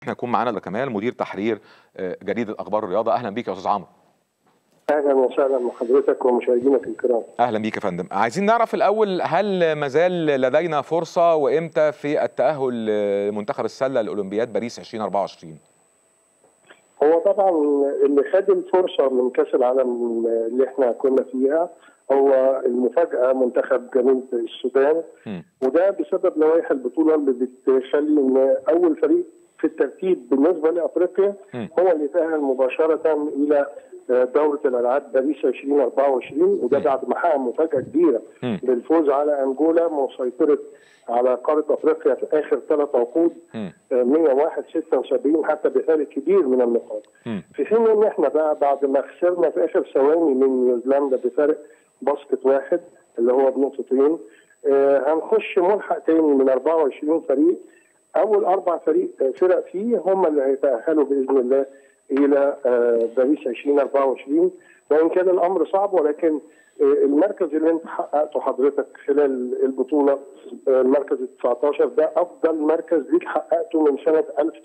احنا يكون معانا كمال مدير تحرير آه، جريده اخبار الرياضه اهلا بيك يا استاذ عمرو اهلا وسهلا بحضرتك ومشاهدينك الكرام اهلا بيك يا فندم عايزين نعرف الاول هل مازال لدينا فرصه وامتى في التاهل لمنتخب السله لاولمبياد باريس 2024 هو طبعا اللي خد الفرصه من كاس العالم اللي احنا كنا فيها هو المفاجاه منتخب جنوب السودان م. وده بسبب لوائح البطوله اللي بتخلي ان اول فريق في الترتيب بالنسبه لافريقيا م. هو اللي تاهل مباشره الى دوره الالعاب باريس 2024 وده م. بعد ما حقق مفاجاه كبيره م. بالفوز على انجولا مسيطره على قاره افريقيا في اخر ثلاث عقود م. 101 76 حتى بفارق كبير من النقاط م. في حين ان احنا بقى بعد ما خسرنا في اخر ثواني من نيوزيلندا بفارق باسكت واحد اللي هو بنقطتين آه هنخش ملحق تاني من 24 فريق اول اربع فريق آه، فرق فيه هم اللي هيتاهلوا باذن الله الى آه باريس 2024 وان كان الامر صعب ولكن آه، المركز اللي انت حققته حضرتك خلال البطوله آه، المركز ال 19 ده افضل مركز ليك حققته من سنه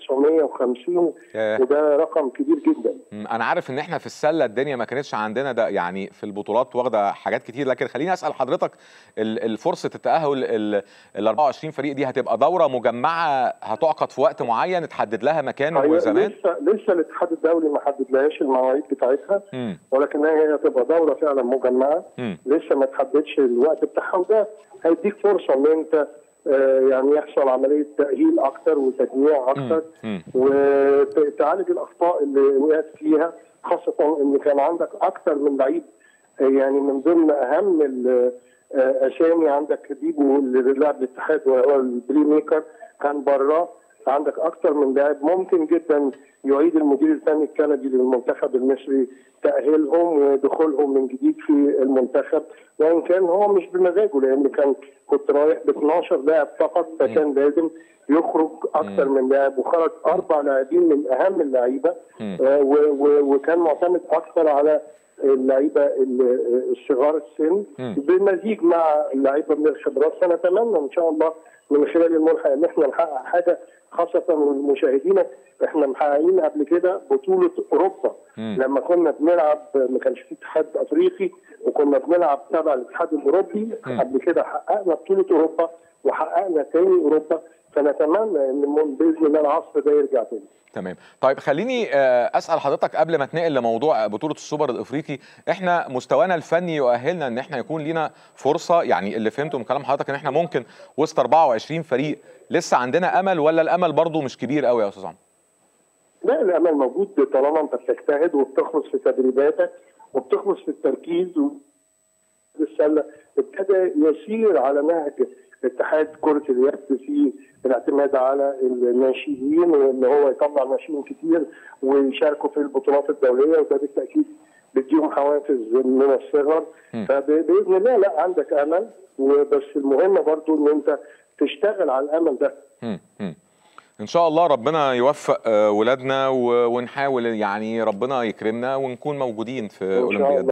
1950 ياه. وده رقم كبير جدا م، انا عارف ان احنا في السله الدنيا ما كانتش عندنا ده يعني في البطولات واخده حاجات كتير لكن خليني اسال حضرتك ال- الفرصه التاهل ال ال 24 فريق دي هتبقى دوره مجمعه هتعقد في وقت معين اتحدد لها مكان هي وزمان لسه لسه الاتحاد الدولي ما حددلهاش المواعيد بتاعتها م، ولكن هي هتبقى دوره فعلا مجمعه م، لسه ما تحددش الوقت بتاعها وده هيديك فرصه ان انت آه، يعني يحصل عمليه تاهيل اكتر وتجميع اكتر م، وتعالج الاخطاء اللي وقعت فيها خاصه ان كان عندك اكتر من لعيب آه، يعني من ضمن اهم ال- آه، اسامي عندك بيبو اللي لعب الاتحاد وهو البري ميكر كان براه عندك اكتر من لاعب ممكن جدا يعيد المدير الفني الكندي للمنتخب المصري تاهيلهم ودخولهم من جديد في المنتخب وان كان هو مش بمزاجه لان كان كنت رايح ب 12 لاعب فقط فكان لازم يخرج اكتر من لاعب وخرج اربع لاعبين من اهم اللعيبه م. آه، و- و- وكان معتمد اكثر على اللعيبه ال- الصغار السن مم. بالمزيج مع اللعيبه من الخبرات فنتمنى ان شاء الله من خلال الملحق ان احنا نحقق حاجه خاصه لمشاهدينا احنا محققين قبل كده بطوله اوروبا مم. لما كنا بنلعب ما كانش في اتحاد افريقي وكنا بنلعب تبع الاتحاد الاوروبي مم. قبل كده حققنا بطوله اوروبا وحققنا تاني اوروبا فنتمنى ان من- باذن الله العصر ده يرجع تاني تمام طيب خليني آه، اسال حضرتك قبل ما اتنقل لموضوع بطوله السوبر الافريقي احنا مستوانا الفني يؤهلنا ان احنا يكون لينا فرصه يعني اللي فهمته من كلام حضرتك ان احنا ممكن وسط 24 فريق لسه عندنا امل ولا الامل برضو مش كبير قوي يا استاذ عمرو لا الامل موجود طالما انت بتجتهد وبتخلص في تدريباتك وبتخلص في التركيز و... السله ابتدى يسير على نهج اتحاد كره اليد في الاعتماد على الناشئين وان هو يطلع ناشئين كتير ويشاركوا في البطولات الدوليه وده بالتاكيد بيديهم حوافز من الصغر مم. فباذن الله لا عندك امل وبس المهم برضو ان انت تشتغل على الامل ده مم، مم. ان شاء الله ربنا يوفق آه، ولادنا و- ونحاول يعني ربنا يكرمنا ونكون موجودين في إن شاء اولمبياد